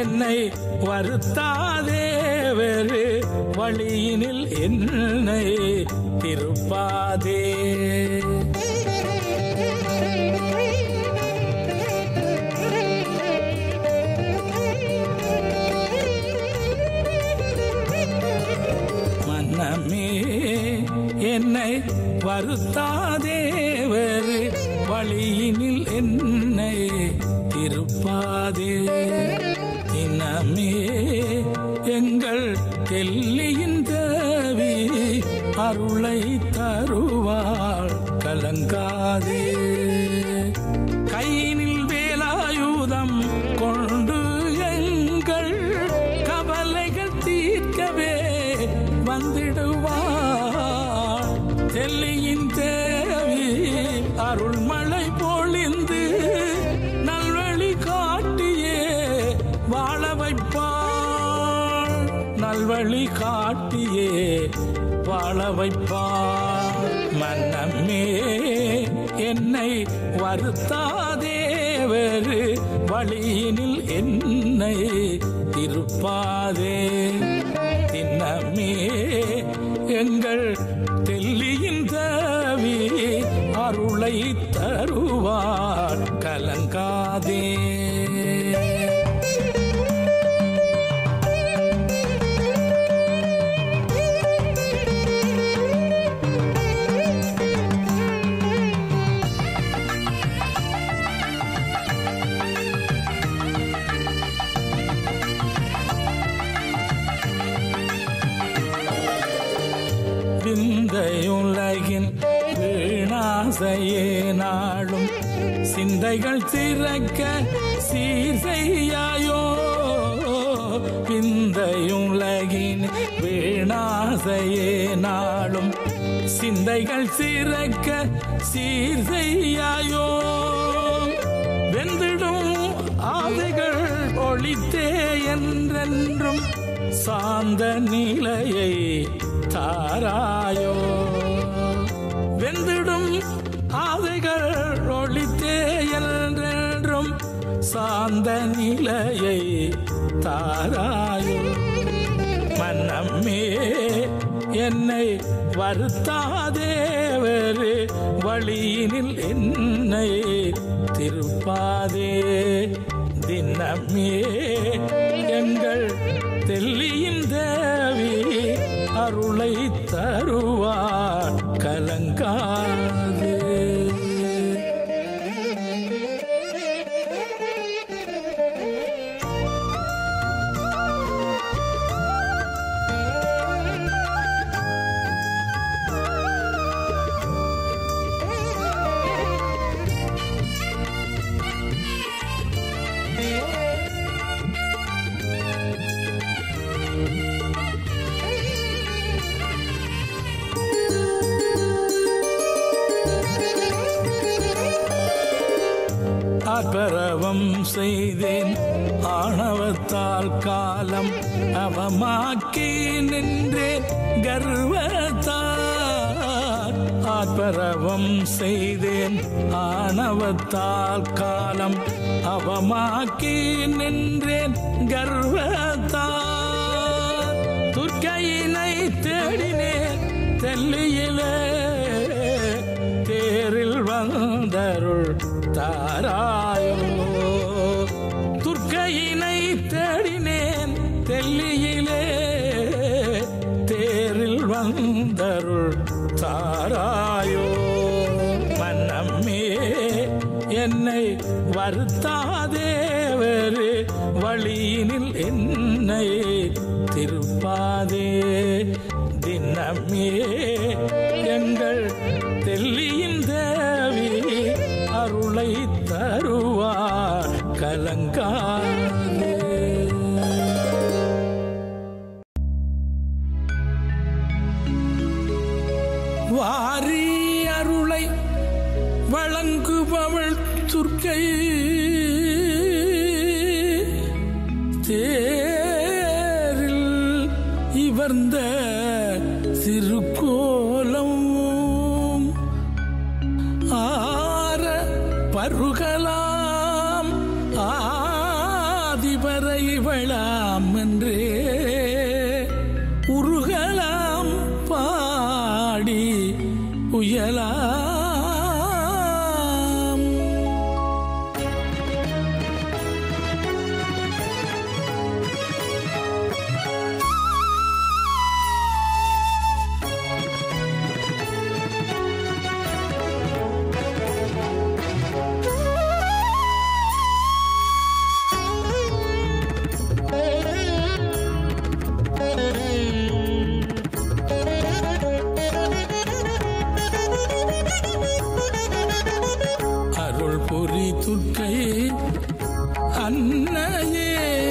என்னை வருத்தாதே வேறு வழியினில் என்னை திருப்பாதே மனமே என்னை வருத்தாதே வேறு வழியினில் என்னை இருப்பாதே இனமே எங்கள் தெல்லியின் தேவி அருளை தருவாள் கலங்காதே கையினில் வேலாயுதம் கொண்டு எங்கள் கவலைகள் தீர்க்கவே வந்திடுவார் தெல்லியின் தேவி அருள்மழை பொழிந்து நல்வழி காட்டியே வாழ வைப்பாள் நல்வழி காட்டியே வாழ வைப்பாள் மனமே என்னை வருத்தாதே வேறு வழியினில் என்னை இருப்பாதே தினமே எங்கள் தெல்லியின் தேவி அருளை தருவார் கலங்காதே விந்தையுலகின் வீணாசையே நாளும் சிந்தைகள் திறக்க சீர் செய்யாயோ விந்தையுலகின் வீணாசையே நாளும் சிந்தைகள் சிறக்க சீர் செய்யாயோ வெந்திடும் ஆதைகள் ஒளித்தே என்றென்றும் சாந்த நிலையை தாராயோ வெந்திடும் ஆதைகள் ஒளித்தே என்றென்றும் சாந்த நிலையை தாராயோ மனமே என்னை வருத்தாதே வேறு வழியினில் என்னை திருப்பாதே தினமே எங்கள் தெல்லியின் தேவி அருளை தருவார் கலங்காதே அபரவம் செய்தேன் ஆணவத்தால் காலம் அவமாக்கி நின்றேன் கர்வத்தால் ஆத்பரவம் செய்தேன் ஆணவத்தால் காலம் அவமாக்கி நின்றேன் கர்வத்தால் துர்க்கையினை தேடினேன் தெல்லியிலே தேரில் வந்தருள் தாராயோ துர்க்கையினை தேடினேன் தெல்லியிலே தேரில் வந்தருள் தாராயோ மனமே என்னை வருத்தாதே வேறு வழியினில் என்னை திருப்பாதே தினமே எங்கள் தெல்லியின் தேவி அருளை தருவார் கலங்காதே வாரி அருளை வழங்குபவள் துர்க்கை தேரில் இவர்ந்த திருக்கோலம் ஆர பருகலாம் ஆதிபரை இவளாம் என்றே உருகலாம் பாடி உயலாம் அருள் புரி துர்க்கை அன்னையே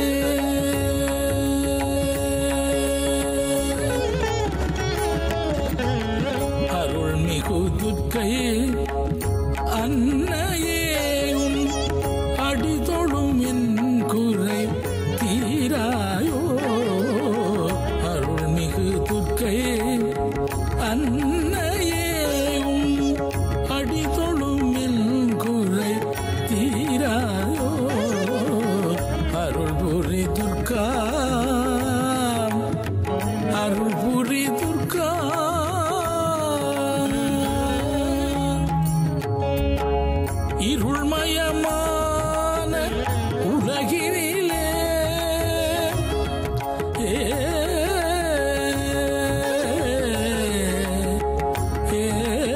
அருள் மிகு துர்க்கை அன்னையே உன் அடிதொழும் என் குறை தீராயோ அருள் மிகு துர்க்கை அன்னையே உன் அடிதொழும் என் குறை தீராயோ அருள் புரி துர்கா அருள் புரி துர்கா இருள்மயமான உலகினிலே ஏ, ஏ,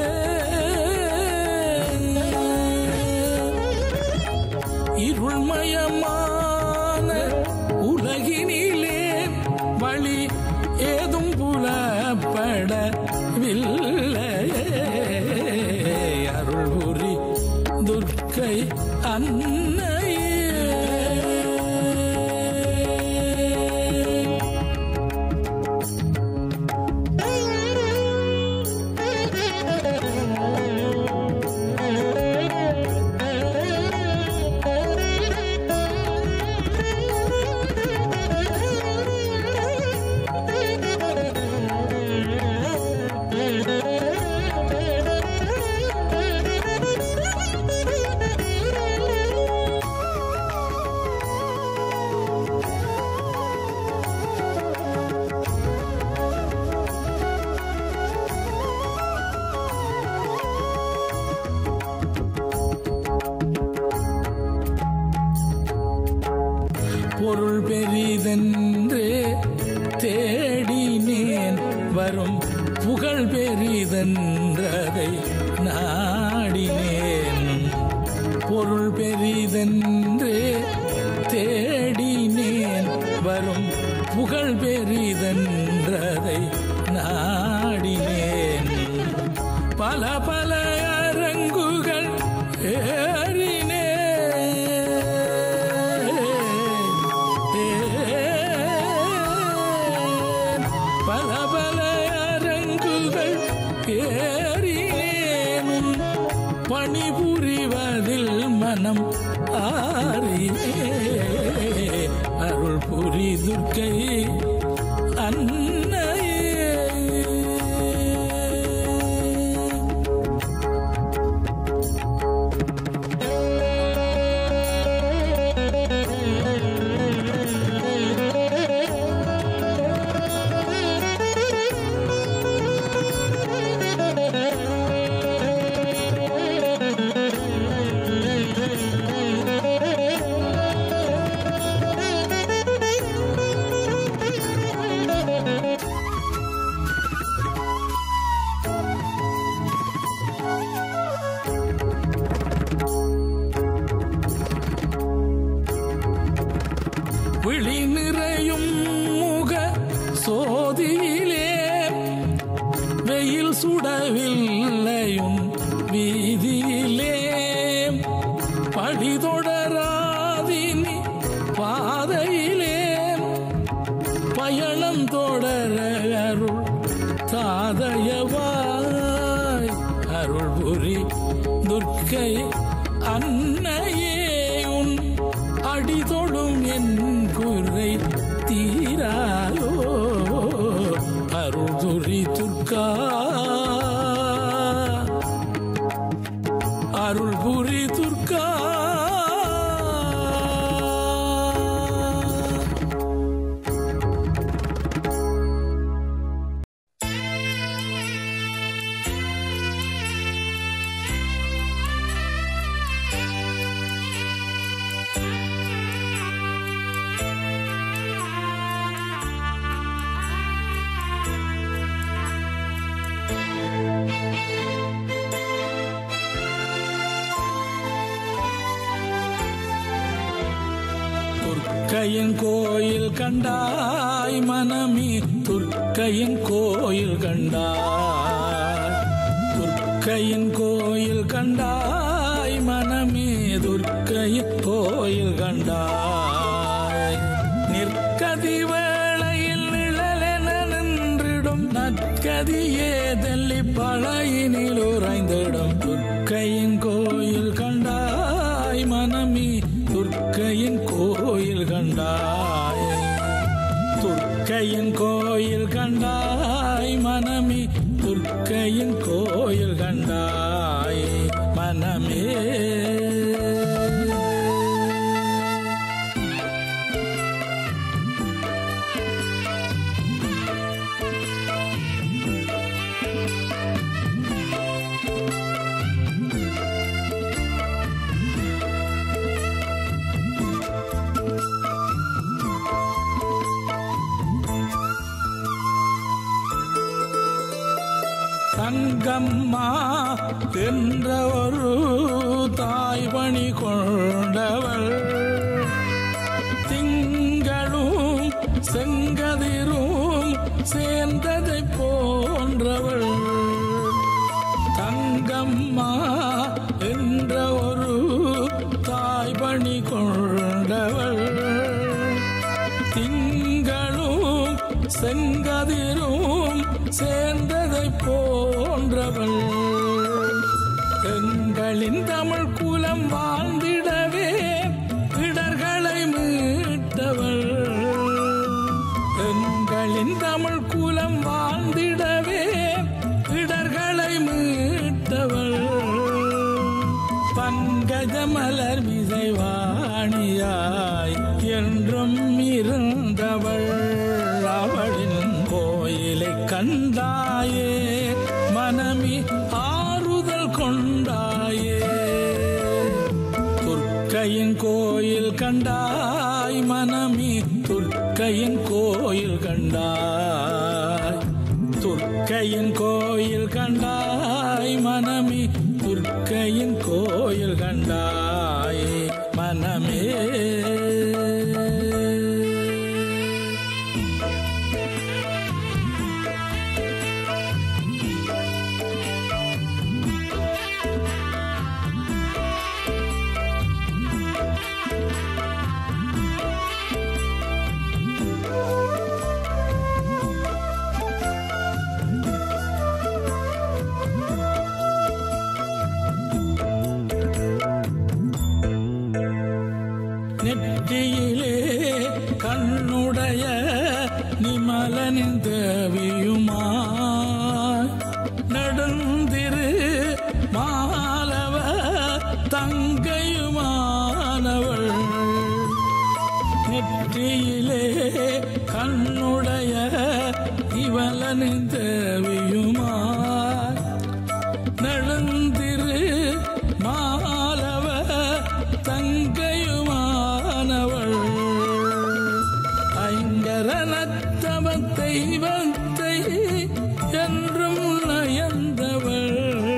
இருள்மயமான உலகினிலே வழி ஏதும் புலப்படவில்லை அருள் புரி துர்க்கை அன்னையே பொருள் பெரிதென்றே தேடினேன் வரும் புகழ் பெரிதென்றதை நாடினேன் பொருள் பெரிதென்றே தேடினேன் வரும் புகழ் பெரிதென்றதை நாடினேன் பல பல அரங்குகள் ஏறினேன் பல பல அரங்குகள் ஏறினேனும் பணிபுரிவதில் மனம் ஆறினே அருள் புரி துர்க்கை அன்னையே விழி நிறையும் முக சோதியிலே வெயில் சுடவில்லையும் வீதியிலே படிதொடராதினி பாதையிலே பயணம் தொடர அருள் தாதயவாய் அருள் புரி துர்க்கை அன்னையே உன் அடிதொடும் என் குறை தீராயோ அருள் துரி துர்க்கா அருள் புரி துர்க்கா துர்க்கையின் கோயில் கண்டாய் மனமே துர்க்கையின் கோயில் கண்டாய் துர்க்கையின் கோயில் கண்டாய் மனமே துர்க்கையின் கோயில் கண்டாய் நிற்கதி வேளையில் நிழலென நின்றிடும் நற்கதியே தெல்லி பழையினில் உறைந்திடும் துர்க்கையின் கோயில் கண்டாய் மனமே துர்க்கையின் கோயில் கண்டாய் துர்க்கையின் கோயில் கண்டாய் மனமே துர்க்கையின் கோயில் கண்டாய் மனமே தங்கம்மா என்ற ஒரு தாய் பணி கொண்டவள் திங்களும் செங்கதிரும் சேர்ந்ததை போன்றவள் தங்கம்மா என்ற ஒரு தாய் பணி கொண்டவள் திங்களும் செங்கதிரும் சேர்ந்ததை போன்றவள் எங்களின் தமிழ் குலம் வாழ்ந்திடவே இடர்களை மீட்டவள் எங்களின் தமிழ் குலம் வாழ்ந்திடவே இடர்களை மீட்டவள் பங்கஜ மலர் மிசைவாணியாய் என்றும் இருந்தவள் அவளின் கோயிலை கண்டாயே மனமி ஆறுதல் கொண்டாயே துர்க்கையின் கோயில் கண்டாய் மனமி துர்க்கையின் கோயில் கண்டாய் துர்க்கையின் கோயில் கண்டாய் மனமி துர்க்கையின் கோயில் கண்டாய் மனமே நெற்றியிலே கண்ணுடைய நிமலனின் தேவியுமாய் நடுந்திரு மாலவ தங்கையுமானவள் நெற்றியிலே கண்ணுடைய இவலனின் தேவியுமாய் நடுந்திரு மாலவ தங்கையுமானவள் ஐங்கரனத்தவ தெய்வத்தை என்றும் நயந்தவள்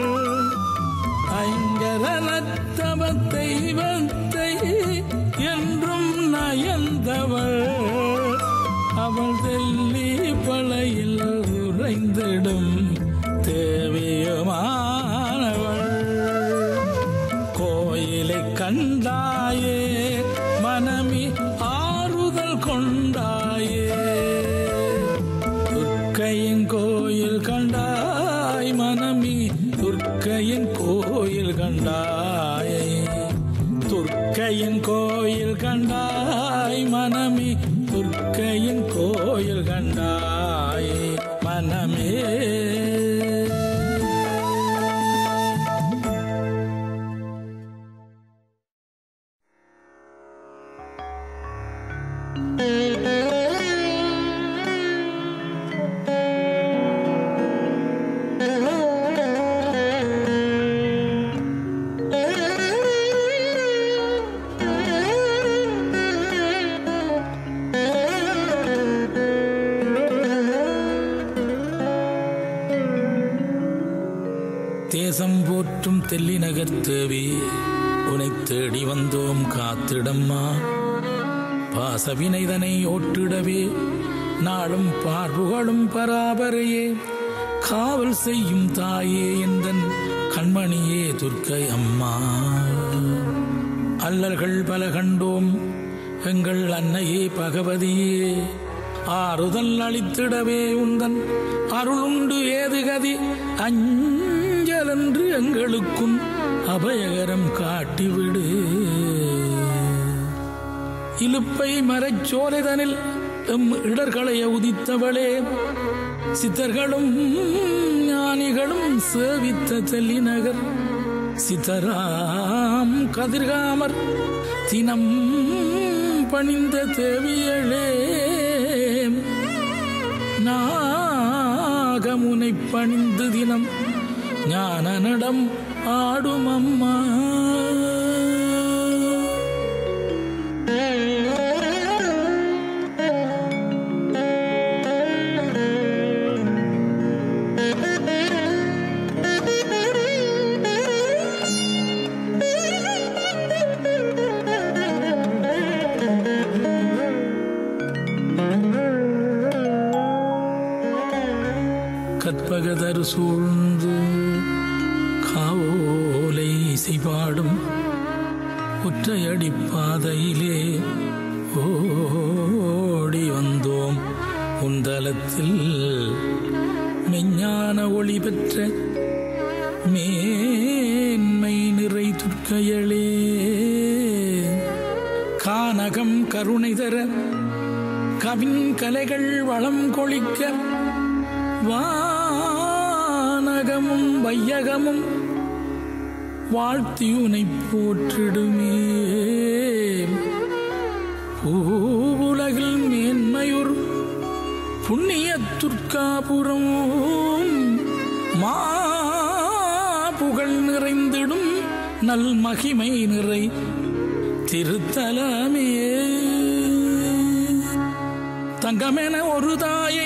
ஐங்கரனத்தவ தெய்வத்தை என்றும் நயந்தவள் அவள் தெல்லி பழையில் உறைந்திடும் தேவியுமானவள் கோயிலை கண்டாயே மனமி ஆறுதல் கொண்டாயே துர்க்கையின் கோயில் கண்டாய் மனமி துர்க்கையின் கோயில் கண்டாயே துர்க்கையின் கோயில் கண்டாய் மனமி துர்க்கையின் கோயில் கண்டாய் மனமே தேசம் போற்றும் தெல்லி நகர் தேவி உனை தேடி வந்தோம் காத்திடம்மா பாசவினைதனை ஓட்டிடவே நாளும் பார்வுகளும் பராபரையே காவல் செய்யும் தாயே எந்தன் கண்மணியே துர்க்கை அம்மா அல்லல்கள் பல கண்டோம் எங்கள் அன்னையே பகவதியே ஆறுதல் அளித்திடவே உந்தன் அருளுண்டு ஏது கதி அஞ்சலென்று எங்களுக்கும் அபயகரம் காட்டிவிடு இலுப்பை மரச்சோலைதனில் எம் இடர்களைய உதித்தவளே சித்தர்களும் ஞானிகளும் சேவித்த தெல்லிநகர் சித்தராம் கதிர்காமர் தினம் பணிந்த தேவியளே நாகமுனை பணிந்து தினம் ஞான நடம் ஆடும் அம்மா கற்பகதர் சூழ்ந்து காவோலை இசைபாடும் ஒற்றையடி பாதையிலே ஓடி வந்தோம் உந்தலத்தில் மெஞ்ஞான ஒளி பெற்ற மேன்மை நிறை துர்க்கையளே கானகம் கருணை தர கவின் கலைகள் வளம் கொளிக்க வானகமும் வையகமும் வாழ்த்தியுனை போற்றிடுமே பூவுலகில் மேன்மையுர் புண்ணிய துர்க்காபுரம் மா புகழ் நிறைந்திடும் நல் மகிமை நிறை திருத்தலமே தங்கமென ஒரு தாயை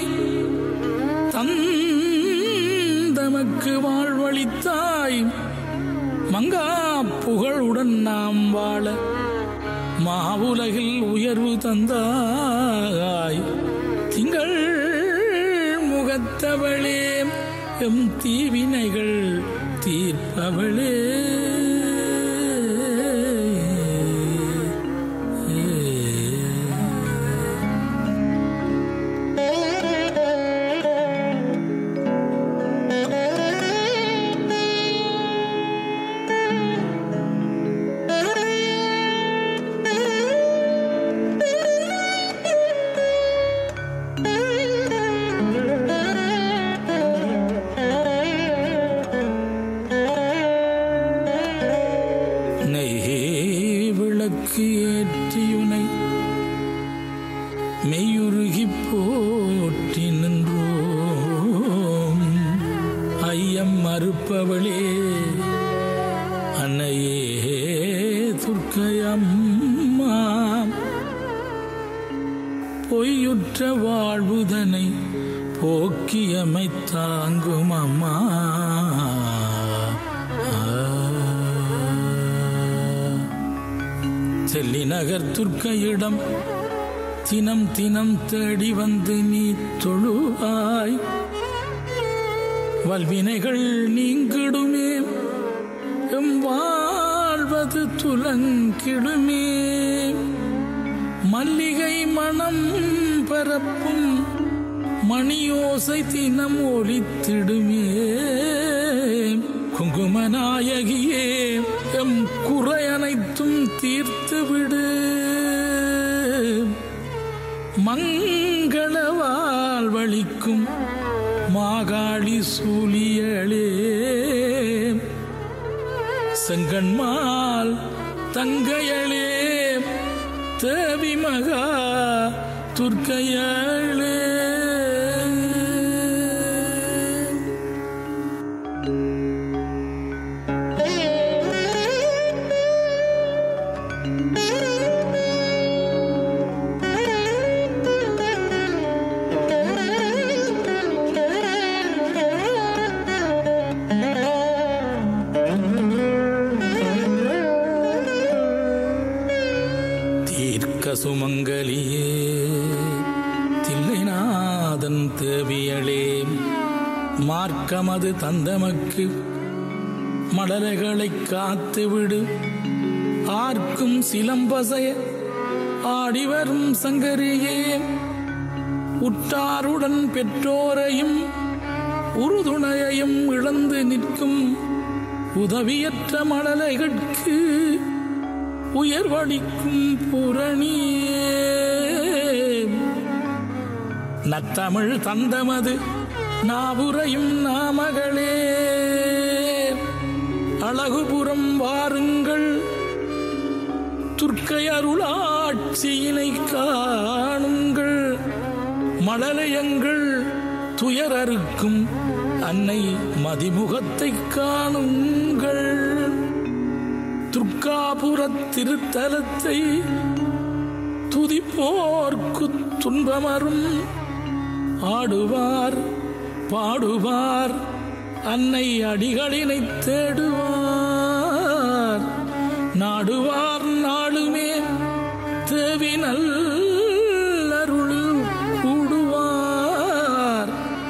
தந்தமக்கு வாழ்வழித்தாய் மங்கா புகழுடன் நாம் வாழ மாவுலகில் உயர்வு தந்தாய் திங்கள் முகத்தவளே எம் தீவினைகள் தீர்ப்பவளே நெய் விளக்கு ஏற்றியுனை மெய்யுருகி போற்றி நின்றோம் ஐயம் மறுப்பவளே அன்னையே துர்க்கையம்மா பொய்யுற்ற வாழ்வுதனை போக்கியமை தாங்கும் அம்மா செல்லி நகர் துர்க்கையிடம் தினம் தினம் தேடி வந்து நீ தொழுவாய் வல்வினைகள் நீங்கிடுமே எம் வாழ்வது துலங்கிடுமே மல்லிகை மனம் பரப்பும் மணியோசை தினம் ஒலித்திடுமே குங்குமநாயகியே எம் குறை அனைத்தும் தீர்த்து விடு மங்கள வாழ்வழிக்கும் மாகாளி சூழியளே செங்கண்மால் தங்கையளே தேவி மகா துர்க்கையளே தீர்க்க சுமங்கலியே தில்லைநாதன் தேவியளே மார்க்கமது தந்தமக்கு மடலைகளைக் காத்துவிடு ஆர்க்கும் சிலம்பசைய ஆடிவரும் சங்கரியே உற்றாருடன் பெற்றோரையும் உறுதுணையையும் இழந்து நிற்கும் உதவியற்ற மடலைகட்கு உயர்வளிக்கும் புரணியே நத்தமிழ் தந்தமது நாவுரையும் நாமகளே அழகுபுறம் வாருங்கள் துர்க்கை அருளாட்சியினை காணுங்கள் மழலையங்கள் துயரறுக்கும் அன்னை மதிமுகத்தை காணுங்கள் துர்காபுரத் திருத்தலத்தை துதிப்போர்க்கு துன்பமரும் ஆடுவார் பாடுவார் அன்னை அடிகளினை தேடுவார் நாடுவார் நாளுமே தேவி நல்லருள் கூடுவார்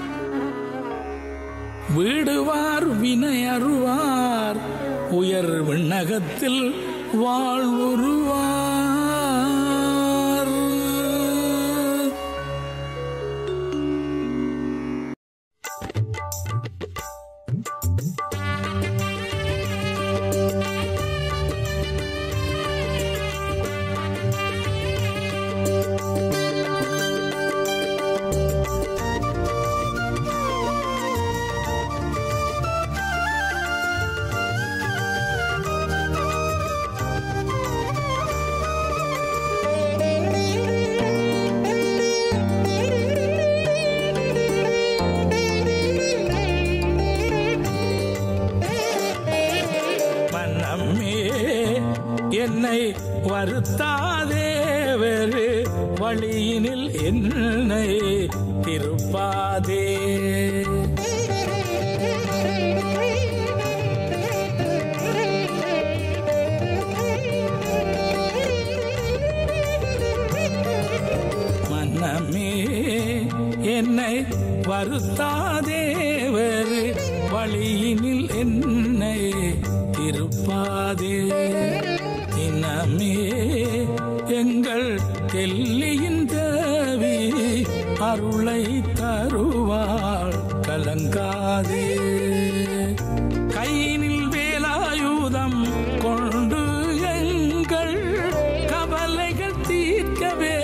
வீடுவார் வினை அருவார் உயர் விண்ணகத்தில் வாழ்வுருவார் மனமே என்னை வருத்தாதே வேறு வழியினில் என்னை திருப்பாதே மனமே என்னை வருத்தாதே வேறு வழியினில் என்னை திருப்பாதே தினமே எங்கள் தெல்லியின் தேவி அருளை தருவாள் கலங்காதே கையினில் வேலாயுதம் கொண்டு எங்கள் கவலைகள் தீர்க்கவே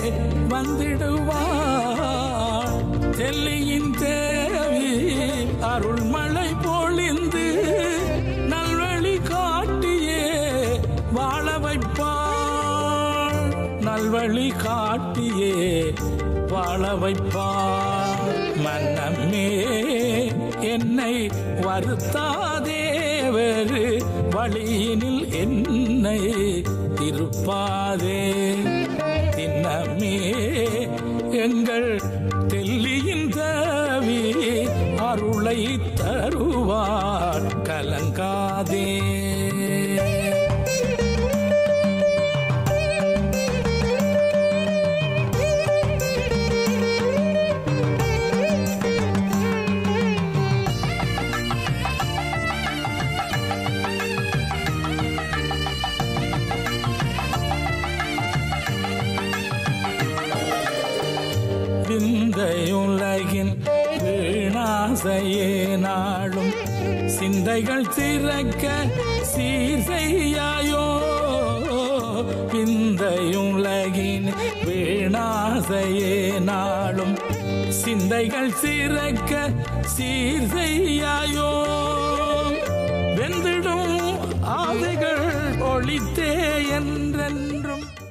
வந்திடுவார் தெல்லியின் தேவி அருள்மழை பொழிந்து நல்வழி காட்டியே வாழ வைப்பாள் நல்வழி காட்டியே வாழ வைப்பாள் மன்னமே என்னை வருத்தாதே வேறு வழியினில் என்னை திருப்பாதே தினமே எங்கள் தெல்லியின் தேவி அருளை தருவார் கலங்காதே விந்தையுலகின் வீணாசையே நாளும் சிந்தைகள் திறக்க சீர் செய்யாயோ விந்தையுலகின் வீணாசையே நாளும் சிந்தைகள் சிறக்க சீர் செய்யாயோ வெந்திடும் ஆதைகள் ஒளித்தே என்றென்றும்